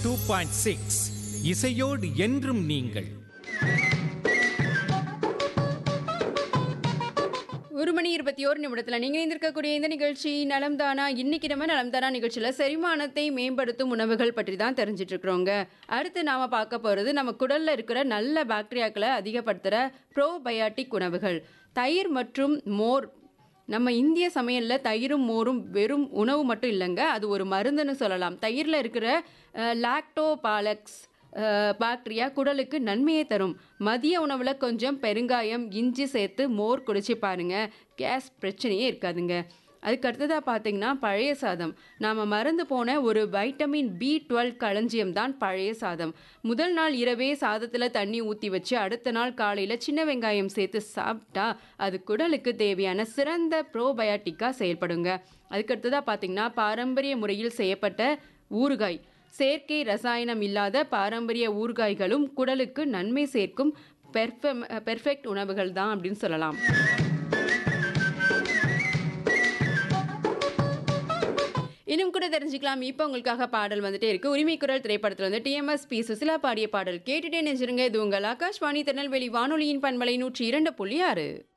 two point six இசையோடு என்றும் நீங்கள் ஒரு மணி இருபத்தி ஓரு நிமிடத்தில் நீங்கள் இருந்திருக்கக்கூடிய இந்த நிகழ்ச்சி நலம்தானா இன்னைக்கு நம்ம நலம்தானா நிகழ்ச்சியில் செரிமானத்தை மேம்படுத்தும் உணவுகள் பற்றி தான் தெரிஞ்சிட்டு இருக்கிறோங்க அடுத்து நாம் பார்க்க போகிறது நம்ம குடலில் இருக்கிற நல்ல பாக்டீரியாக்களை அதிகப்படுத்துகிற ப்ரோபயாட்டிக் உணவுகள் தயிர் மற்றும் மோர் நம்ம இந்திய சமையலில் தயிரும் மோரும் வெறும் உணவு மட்டும் இல்லைங்க அது ஒரு மருந்துன்னு சொல்லலாம் தயிரில் இருக்கிற லாக்டோபாலக்ஸ் பாக்டீரியா குடலுக்கு நன்மையை தரும் மதிய உணவில் கொஞ்சம் பெருங்காயம் இஞ்சி சேர்த்து மோர் குடிச்சு பாருங்க கேஸ் பிரச்சனையே இருக்காதுங்க அதுக்கு அடுத்ததாக பார்த்தீங்கன்னா பழைய சாதம் நாம் மறந்து போன ஒரு வைட்டமின் பி டுவெல் களஞ்சியம் தான் பழைய சாதம் முதல் நாள் இரவே சாதத்தில் தண்ணி ஊற்றி வச்சு அடுத்த நாள் காலையில் சின்ன வெங்காயம் சேர்த்து சாப்பிட்டா அது குடலுக்கு தேவையான சிறந்த ப்ரோபயாட்டிக்காக செயல்படுங்க அதுக்கு அடுத்ததாக பார்த்தீங்கன்னா பாரம்பரிய முறையில் செய்யப்பட்ட ஊறுகாய் செயற்கை ரசாயனம் இல்லாத பாரம்பரிய ஊறுகாய்களும் குடலுக்கு நன்மை சேர்க்கும் பெர்ஃபெம் பெர்ஃபெக்ட் உணவுகள் தான் அப்படின்னு சொல்லலாம் இன்னும் கூட தெரிஞ்சுக்கலாம் இப்போ உங்களுக்காக பாடல் வந்துட்டே இருக்கு உரிமை குரல் திரைப்படத்தில் வந்து டிஎம்எஸ் பி சுசிலா பாடிய பாடல் கேட்டுட்டே நினைச்சிருங்க இது உங்கள் ஆகாஷ்வாணி திருநெல்வேலி வானொலியின் பண்பலை நூற்றி இரண்டு புள்ளி ஆறு